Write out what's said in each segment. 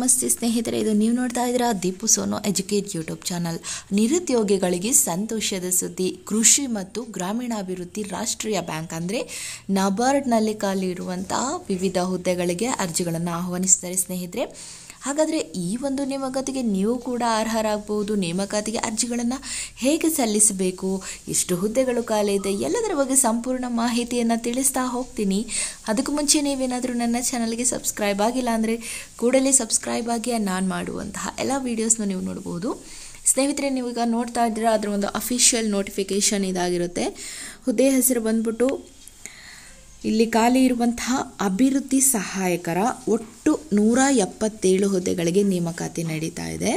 ನಮಸ್ತೆ ಸ್ನೇಹಿತರೆ ಇದು ನೀವು ನೋಡ್ತಾ ಇದ್ದೀರಾ Deepu Sonu educate YouTube channel ನಿರುದ್ಯೋಗಿಗಳಿಗೆ ಸಂತೋಷದ ಸುದ್ದಿ ಕೃಷಿ ಮತ್ತು ಗ್ರಾಮೀಣಾಭಿವೃದ್ಧಿ ರಾಷ್ಟ್ರೀಯ ಬ್ಯಾಂಕ್ ಅಂದರೆ ನಬಾರ್ಡ್ನಲ್ಲಿ ಖಾಲಿ ಇರುವಂತಹ ವಿವಿಧ ಹುದ್ದೆಗಳಿಗೆ ಅರ್ಜಿಗಳನ್ನು ಆಹ್ವಾನಿಸ್ತಾರೆ ಸ್ನೇಹಿತರೆ ಹಾಗಾದರೆ ಈ ಒಂದು ನೇಮಕಾತಿಗೆ ನೀವು ಕೂಡ ಅರ್ಹರಾಗಬಹುದು ನೇಮಕಾತಿಗೆ ಅರ್ಜಿಗಳನ್ನು ಹೇಗೆ ಸಲ್ಲಿಸಬೇಕು ಎಷ್ಟು ಹುದ್ದೆಗಳು ಖಾಲಿ ಇದೆ ಎಲ್ಲದರ ಬಗ್ಗೆ ಸಂಪೂರ್ಣ ಮಾಹಿತಿಯನ್ನು ತಿಳಿಸ್ತಾ ಹೋಗ್ತೀನಿ ಅದಕ್ಕೂ ಮುಂಚೆ ನೀವೇನಾದರೂ ನನ್ನ ಚಾನಲ್ಗೆ ಸಬ್ಸ್ಕ್ರೈಬ್ ಆಗಿಲ್ಲ ಅಂದರೆ ಕೂಡಲೇ ಸಬ್ಸ್ಕ್ರೈಬ್ ಆಗಿ ನಾನು ಮಾಡುವಂತಹ ಎಲ್ಲ ವೀಡಿಯೋಸ್ನ ನೀವು ನೋಡ್ಬೋದು ಸ್ನೇಹಿತರೆ ನೀವೀಗ ನೋಡ್ತಾ ಇದ್ದೀರಾ ಅದರ ಒಂದು ಅಫಿಷಿಯಲ್ ನೋಟಿಫಿಕೇಷನ್ ಇದಾಗಿರುತ್ತೆ ಹುದ್ದೆ ಹೆಸರು ಬಂದ್ಬಿಟ್ಟು ಇಲ್ಲಿ ಖಾಲಿ ಇರುವಂತಹ ಅಭಿವೃದ್ಧಿ ಸಹಾಯಕರ ಒಟ್ಟು ನೂರ ಎಪ್ಪತ್ತೇಳು ಹುದ್ದೆಗಳಿಗೆ ನೇಮಕಾತಿ ನಡೀತಾ ಇದೆ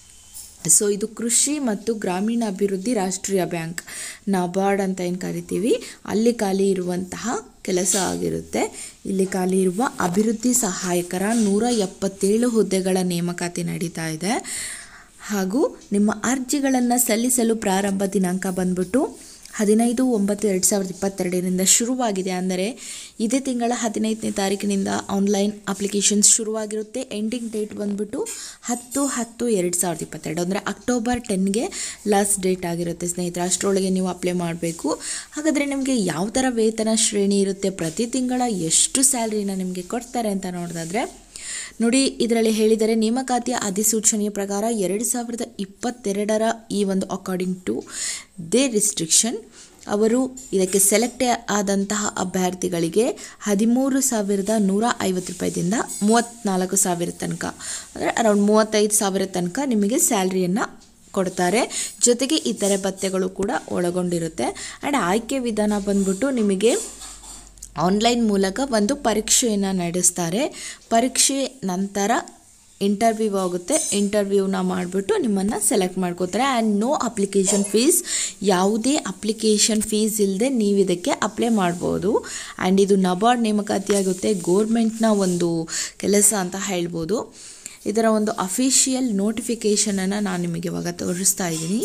ಸೊ ಇದು ಕೃಷಿ ಮತ್ತು ಗ್ರಾಮೀಣ ಅಭಿವೃದ್ಧಿ ರಾಷ್ಟ್ರೀಯ ಬ್ಯಾಂಕ್ ನಬಾರ್ಡ್ ಅಂತ ಏನು ಕರಿತೀವಿ ಅಲ್ಲಿ ಖಾಲಿ ಇರುವಂತಹ ಕೆಲಸ ಆಗಿರುತ್ತೆ ಇಲ್ಲಿ ಖಾಲಿ ಇರುವ ಅಭಿವೃದ್ಧಿ ಸಹಾಯಕರ ನೂರ ಎಪ್ಪತ್ತೇಳು ಹುದ್ದೆಗಳ ನೇಮಕಾತಿ ನಡೀತಾ ಇದೆ ಹಾಗೂ ನಿಮ್ಮ ಅರ್ಜಿಗಳನ್ನು ಸಲ್ಲಿಸಲು ಪ್ರಾರಂಭ ದಿನಾಂಕ ಬಂದ್ಬಿಟ್ಟು ಹದಿನೈದು ಒಂಬತ್ತು ಎರಡು ಸಾವಿರದ ಇಪ್ಪತ್ತೆರಡರಿಂದ ಶುರುವಾಗಿದೆ ಅಂದರೆ ಇದೇ ತಿಂಗಳ ಹದಿನೈದನೇ ತಾರೀಕಿನಿಂದ ಆನ್ಲೈನ್ ಅಪ್ಲಿಕೇಶನ್ಸ್ ಶುರುವಾಗಿರುತ್ತೆ ಎಂಡಿಂಗ್ ಡೇಟ್ ಬಂದ್ಬಿಟ್ಟು ಹತ್ತು ಹತ್ತು ಎರಡು ಸಾವಿರದ ಇಪ್ಪತ್ತೆರಡು ಅಂದರೆ ಅಕ್ಟೋಬರ್ ಟೆನ್ಗೆ ಲಾಸ್ಟ್ ಡೇಟ್ ಆಗಿರುತ್ತೆ ಸ್ನೇಹಿತರೆ ಅಷ್ಟರೊಳಗೆ ನೀವು ಅಪ್ಲೈ ಮಾಡಬೇಕು ಹಾಗಾದರೆ ನಿಮಗೆ ಯಾವ ಥರ ವೇತನ ಶ್ರೇಣಿ ಇರುತ್ತೆ ಪ್ರತಿ ತಿಂಗಳ ಎಷ್ಟು ಸ್ಯಾಲ್ರಿನ ನಿಮಗೆ ಕೊಡ್ತಾರೆ ಅಂತ ನೋಡೋದಾದರೆ ನೋಡಿ ಇದರಲ್ಲಿ ಹೇಳಿದರೆ ನೇಮಕಾತಿಯ ಅಧಿಸೂಚನೆಯ ಪ್ರಕಾರ ಎರಡು ಸಾವಿರದ ಇಪ್ಪತ್ತೆರಡರ ಈ ಒಂದು ಅಕಾರ್ಡಿಂಗ್ ಟು ದೇ ರಿಸ್ಟ್ರಿಕ್ಷನ್ ಅವರು ಇದಕ್ಕೆ ಸೆಲೆಕ್ಟ್ ಆದಂತಹ ಅಭ್ಯರ್ಥಿಗಳಿಗೆ ಹದಿಮೂರು ಸಾವಿರದ ನೂರ ಐವತ್ತು ರೂಪಾಯಿದಿಂದ ಮೂವತ್ತ್ನಾಲ್ಕು ಸಾವಿರ ತನಕ ಅಂದರೆ ಅರೌಂಡ್ ಮೂವತ್ತೈದು ಸಾವಿರ ತನಕ ನಿಮಗೆ ಸ್ಯಾಲ್ರಿಯನ್ನು ಕೊಡ್ತಾರೆ ಜೊತೆಗೆ ಇತರೆ ಭತ್ಯೆಗಳು ಕೂಡ ಒಳಗೊಂಡಿರುತ್ತೆ ಆ್ಯಂಡ್ ಆಯ್ಕೆ ವಿಧಾನ ಬಂದ್ಬಿಟ್ಟು ನಿಮಗೆ ಆನ್ಲೈನ್ ಮೂಲಕ ಒಂದು ಪರೀಕ್ಷೆಯನ್ನು ನಡೆಸ್ತಾರೆ ಪರೀಕ್ಷೆ ನಂತರ ಇಂಟರ್ವ್ಯೂ ಆಗುತ್ತೆ ಇಂಟರ್ವ್ಯೂನ ಮಾಡಿಬಿಟ್ಟು ನಿಮ್ಮನ್ನು ಸೆಲೆಕ್ಟ್ ಮಾಡ್ಕೋತಾರೆ ಆ್ಯಂಡ್ ನೋ ಅಪ್ಲಿಕೇಶನ್ ಫೀಸ್ ಯಾವುದೇ ಅಪ್ಲಿಕೇಶನ್ ಫೀಸ್ ಇಲ್ಲದೆ ನೀವು ಇದಕ್ಕೆ ಅಪ್ಲೈ ಮಾಡ್ಬೋದು ಆ್ಯಂಡ್ ಇದು ನಬಾರ್ಡ್ ನೇಮಕಾತಿ ಆಗುತ್ತೆ ಗೋರ್ಮೆಂಟ್ನ ಒಂದು ಕೆಲಸ ಅಂತ ಹೇಳ್ಬೋದು ಇದರ ಒಂದು ಅಫಿಷಿಯಲ್ ನೋಟಿಫಿಕೇಷನನ್ನು ನಾನು ನಿಮಗೆ ಇವಾಗ ತೋರಿಸ್ತಾ ಇದ್ದೀನಿ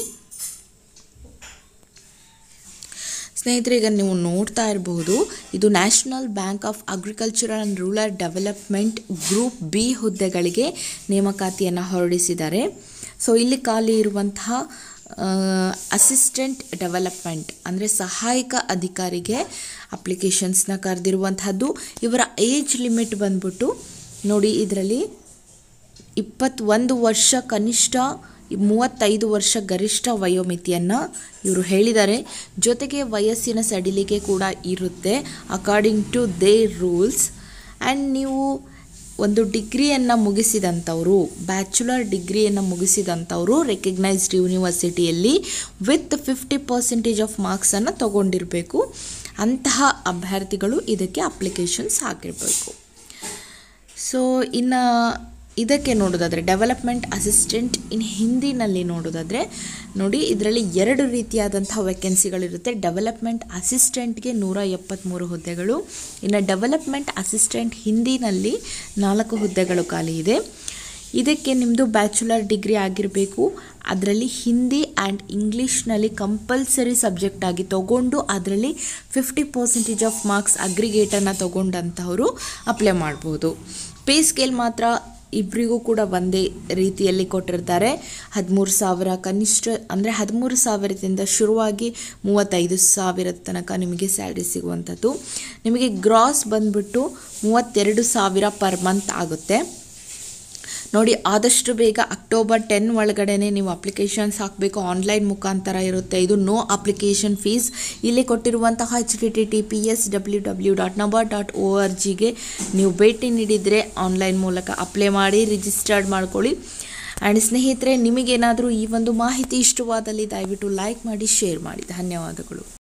ಸ್ನೇಹಿತರೆ ಈಗ ನೀವು ನೋಡ್ತಾ ಇರಬಹುದು ಇದು national bank of agricultural and rural development group B ಹುದ್ದೆಗಳಿಗೆ ನೇಮಕಾತಿಯನ್ನು ಹೊರಡಿಸಿದ್ದಾರೆ ಸೊ ಇಲ್ಲಿ ಖಾಲಿ ಇರುವಂತಹ ಅಸಿಸ್ಟೆಂಟ್ ಡೆವಲಪ್ಮೆಂಟ್ ಅಂದರೆ ಸಹಾಯಕ ಅಧಿಕಾರಿಗೆ ಅಪ್ಲಿಕೇಶನ್ಸ್ನ ಕರೆದಿರುವಂತಹದ್ದು ಇವರ ಏಜ್ ಲಿಮಿಟ್ ಬಂದ್ಬಿಟ್ಟು ನೋಡಿ ಇದರಲ್ಲಿ ಇಪ್ಪತ್ತೊಂದು ವರ್ಷ ಕನಿಷ್ಠ ಮೂವತ್ತೈದು ವರ್ಷ ಗರಿಷ್ಠ ವಯೋಮಿತಿಯನ್ನು ಇವರು ಹೇಳಿದ್ದಾರೆ ಜೊತೆಗೆ ವಯಸ್ಸಿನ ಸಡಿಲಿಕೆ ಕೂಡ ಇರುತ್ತೆ according to the rules and ನೀವು ಒಂದು ಡಿಗ್ರಿಯನ್ನು ಮುಗಿಸಿದಂಥವರು ಬ್ಯಾಚುಲರ್ ಡಿಗ್ರಿಯನ್ನು ಮುಗಿಸಿದಂಥವರು ರೆಕಗ್ನೈಸ್ಡ್ ಯೂನಿವರ್ಸಿಟಿಯಲ್ಲಿ ವಿತ್ ಫಿಫ್ಟಿ ಪರ್ಸೆಂಟೇಜ್ ಆಫ್ ಮಾರ್ಕ್ಸನ್ನು ತಗೊಂಡಿರಬೇಕು ಅಂತಹ ಅಭ್ಯರ್ಥಿಗಳು ಇದಕ್ಕೆ ಅಪ್ಲಿಕೇಶನ್ಸ್ ಹಾಕಿರಬೇಕು ಸೊ ಇನ್ನು ಇದಕ್ಕೆ ನೋಡೋದಾದರೆ ಡೆವಲಪ್ಮೆಂಟ್ ಅಸಿಸ್ಟೆಂಟ್ ಇನ್ ಹಿಂದಿನಲ್ಲಿ ನೋಡೋದಾದರೆ ನೋಡಿ ಇದರಲ್ಲಿ ಎರಡು ರೀತಿಯಾದಂತಹ ವೇಕೆನ್ಸಿಗಳಿರುತ್ತೆ ಡೆವಲಪ್ಮೆಂಟ್ ಅಸಿಸ್ಟೆಂಟ್ಗೆ ನೂರ ಎಪ್ಪತ್ತ್ಮೂರು ಹುದ್ದೆಗಳು ಇನ್ನು ಡೆವಲಪ್ಮೆಂಟ್ ಅಸಿಸ್ಟೆಂಟ್ ಹಿಂದಿನಲ್ಲಿ ನಾಲ್ಕು ಹುದ್ದೆಗಳು ಖಾಲಿ ಇದೆ ಇದಕ್ಕೆ ನಿಮ್ಮದು ಬ್ಯಾಚುಲರ್ ಡಿಗ್ರಿ ಆಗಿರಬೇಕು ಅದರಲ್ಲಿ ಹಿಂದಿ ಆ್ಯಂಡ್ ಇಂಗ್ಲೀಷ್ನಲ್ಲಿ ಕಂಪಲ್ಸರಿ ಸಬ್ಜೆಕ್ಟ್ ಆಗಿ ತಗೊಂಡು ಅದರಲ್ಲಿ ಫಿಫ್ಟಿ ಪರ್ಸೆಂಟೇಜ್ ಆಫ್ ಮಾರ್ಕ್ಸ್ ಅಗ್ರಿಗೇಟನ್ನು ತಗೊಂಡಂಥವರು ಅಪ್ಲೈ ಮಾಡ್ಬೋದು ಪೇ ಸ್ಕೇಲ್ ಮಾತ್ರ ಇಬ್ಬರಿಗೂ ಕೂಡ ಒಂದೇ ರೀತಿಯಲ್ಲಿ ಕೊಟ್ಟಿರ್ತಾರೆ ಹದಿಮೂರು ಸಾವಿರ ಕನಿಷ್ಠ ಅಂದರೆ ಹದಿಮೂರು ಸಾವಿರದಿಂದ ಶುರುವಾಗಿ ಮೂವತ್ತೈದು ಸಾವಿರದ ತನಕ ನಿಮಗೆ ಸ್ಯಾಲ್ರಿ ಸಿಗುವಂಥದ್ದು ನಿಮಗೆ ಗ್ರಾಸ್ ಬಂದ್ಬಿಟ್ಟು ಮೂವತ್ತೆರಡು ಸಾವಿರ ಪರ್ ಮಂತ್ ಆಗುತ್ತೆ ನೋಡಿ ಆದಷ್ಟು ಬೇಗ ಅಕ್ಟೋಬರ್ ಟೆನ್ ಒಳಗಡೆನೆ ನೀವು ಅಪ್ಲಿಕೇಶನ್ಸ್ ಹಾಕಬೇಕು ಆನ್ಲೈನ್ ಮುಖಾಂತರ ಇರುತ್ತೆ ಇದು ನೋ ಅಪ್ಲಿಕೇಶನ್ ಫೀಸ್ ಇಲ್ಲಿ ಕೊಟ್ಟಿರುವಂತಹ H T T T P S W W dot NABARD dot O R ಜಿಗೆ ನೀವು ಭೇಟಿ ನೀಡಿದರೆ ಆನ್ಲೈನ್ ಮೂಲಕ ಅಪ್ಲೈ ಮಾಡಿ ರಿಜಿಸ್ಟರ್ಡ್ ಮಾಡ್ಕೊಳ್ಳಿ ಆ್ಯಂಡ್ ಸ್ನೇಹಿತರೆ ನಿಮಗೇನಾದರೂ ಈ ಒಂದು ಮಾಹಿತಿ ಇಷ್ಟವಾದಲ್ಲಿ ದಯವಿಟ್ಟು ಲೈಕ್ ಮಾಡಿ ಶೇರ್ ಮಾಡಿ ಧನ್ಯವಾದಗಳು